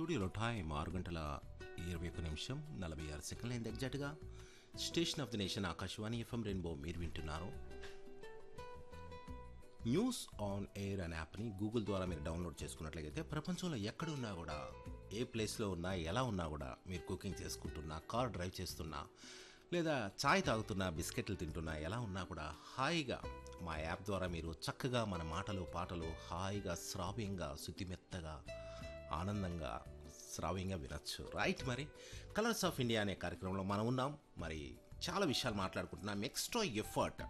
స్టూడియోలో టైం ఆరు గంటల ఇరవై ఒక్క నిమిషం నలభై ఆరు సెకండ్లు అయింది ఎగ్జాక్ట్గా station of the nation Akashvani FM rainbow మీరు వింటున్నారు న్యూస్ ఆన్ ఎయిర్ అనే యాప్ని గూగుల్ ద్వారా మీరు డౌన్లోడ్ చేసుకున్నట్లయితే ప్రపంచంలో ఎక్కడున్నా కూడా ఏ ప్లేస్లో ఉన్నా ఎలా ఉన్నా కూడా మీరు కుకింగ్ చేసుకుంటున్నా కార్ డ్రైవ్ చేస్తున్నా లేదా చాయ్ తాగుతున్నా బిస్కెట్లు తింటున్నా ఎలా ఉన్నా కూడా హాయిగా మా యాప్ ద్వారా మీరు చక్కగా మన మాటలు పాటలు హాయిగా శ్రావ్యంగా శుతిమెత్తగా ఆనందంగా శ్రావ్యంగా వినొచ్చు రైట్ మరి కలర్స్ ఆఫ్ ఇండియా అనే కార్యక్రమంలో మనం ఉన్నాం మరి చాలా విషయాలు మాట్లాడుకుంటున్నాం ఎక్స్ట్రా ఎఫర్ట్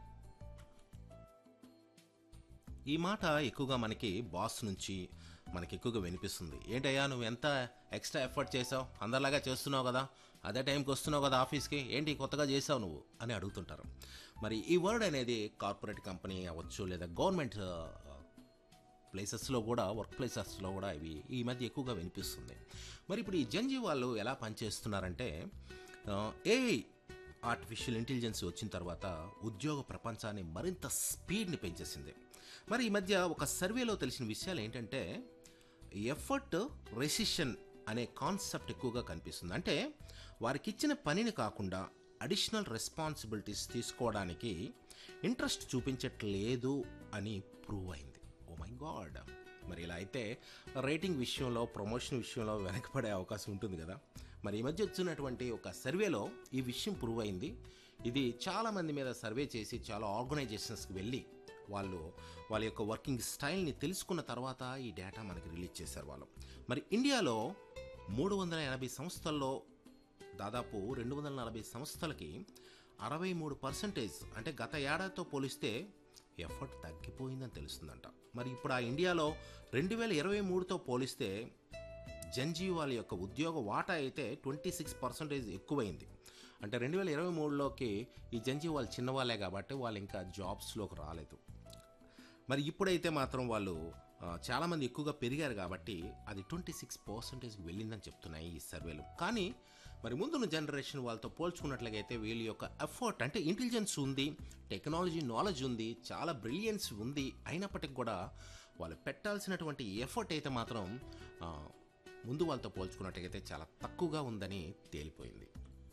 ఈ మాట ఎక్కువగా మనకి బాస్ నుంచి మనకి ఎక్కువగా వినిపిస్తుంది ఏంటయ్యా నువ్వు ఎంత ఎక్స్ట్రా ఎఫర్ట్ చేసావు అందరిలాగా చేస్తున్నావు కదా అదే టైంకి వస్తున్నావు కదా ఆఫీస్కి ఏంటి కొత్తగా చేసావు నువ్వు అని అడుగుతుంటారు మరి ఈ వర్డ్ అనేది కార్పొరేట్ కంపెనీ అవ్వచ్చు లేదా గవర్నమెంట్ ప్లేసెస్లో కూడా వర్క్ ప్లేసెస్లో కూడా ఇవి ఈ మధ్య ఎక్కువగా వినిపిస్తుంది మరి ఇప్పుడు ఈ జంజీ వాళ్ళు ఎలా పనిచేస్తున్నారంటే ఏఐ ఆర్టిఫిషియల్ ఇంటెలిజెన్స్ వచ్చిన తర్వాత ఉద్యోగ ప్రపంచాన్ని మరింత స్పీడ్ని పెంచేసింది మరి ఈ మధ్య ఒక సర్వేలో తెలిసిన విషయాలు ఏంటంటే ఎఫర్ట్ రెసిషన్ అనే కాన్సెప్ట్ ఎక్కువగా కనిపిస్తుంది అంటే వారికి ఇచ్చిన పనిని కాకుండా అడిషనల్ రెస్పాన్సిబిలిటీస్ తీసుకోవడానికి ఇంట్రెస్ట్ చూపించట్లేదు అని ప్రూవ్ అయింది ఓ మై గాడ్ మరి ఇలా అయితే రేటింగ్ విషయంలో ప్రమోషన్ విషయంలో వెనకపడే అవకాశం ఉంటుంది కదా మరి ఈ మధ్య వచ్చినటువంటి ఒక సర్వేలో ఈ విషయం ప్రూవ్ అయింది ఇది చాలామంది మీద సర్వే చేసి చాలా ఆర్గనైజేషన్స్కి వెళ్ళి వాళ్ళు వాళ్ళ యొక్క వర్కింగ్ స్టైల్ని తెలుసుకున్న తర్వాత ఈ డేటా మనకి రిలీజ్ చేశారు వాళ్ళు మరి ఇండియాలో మూడు వందల ఎనభై సంస్థల్లో దాదాపు రెండు వందల నలభై సంస్థలకి అరవై మూడు పర్సెంటేజ్ అంటే గత ఏడాదితో పోలిస్తే ఎఫర్ట్ తగ్గిపోయిందని తెలుస్తుందంట మరి ఇప్పుడు ఆ ఇండియాలో రెండు వేల ఇరవై మూడుతో పోలిస్తే జంజీ వాళ్ళ యొక్క ఉద్యోగ వాటా అయితే ట్వంటీ సిక్స్ పర్సెంటేజ్ ఎక్కువైంది అంటే రెండు వేల ఇరవై మూడులోకి ఈ జంజీ వాళ్ళు చిన్నవాళ్ళే కాబట్టి వాళ్ళు ఇంకా జాబ్స్లోకి రాలేదు మరి ఇప్పుడైతే మాత్రం వాళ్ళు ఆ, చాలామంది ఎక్కువగా పెరిగారు కాబట్టి అది ట్వంటీ సిక్స్ పర్సెంటేజ్కి వెళ్ళిందని చెప్తున్నాయి ఈ సర్వేలు కానీ మరి ముందున్న జనరేషన్ వాళ్ళతో పోల్చుకున్నట్లయితే వీళ్ళ యొక్క ఎఫర్ట్ అంటే ఇంటెలిజెన్స్ ఉంది టెక్నాలజీ నాలెడ్జ్ ఉంది చాలా బ్రిలియన్స్ ఉంది అయినప్పటికీ కూడా వాళ్ళు పెట్టాల్సినటువంటి ఎఫర్ట్ అయితే మాత్రం ఆ, ముందు వాళ్ళతో పోల్చుకున్నట్లయితే చాలా తక్కువగా ఉందని తేలిపోయింది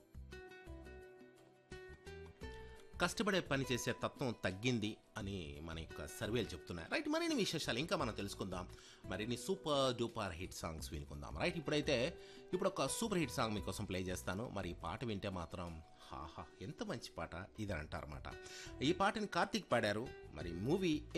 కష్టపడే పని చేసే తత్వం తగ్గింది అని మన యొక్క సర్వేలు చెప్తున్నాయి రైట్ మరిన్ని విశేషాలు ఇంకా మనం తెలుసుకుందాం మరిన్ని సూపర్ డూపర్ హిట్ సాంగ్స్ వినుకుందాం రైట్ ఇప్పుడైతే ఇప్పుడు ఒక సూపర్ హిట్ సాంగ్ మీకోసం ప్లే చేస్తాను మరి ఈ పాట వింటే మాత్రం హాహా ఎంత మంచి పాట ఇది అంటారన్నమాట ఈ పాటని కార్తీక్ పాడారు మరి మూవీ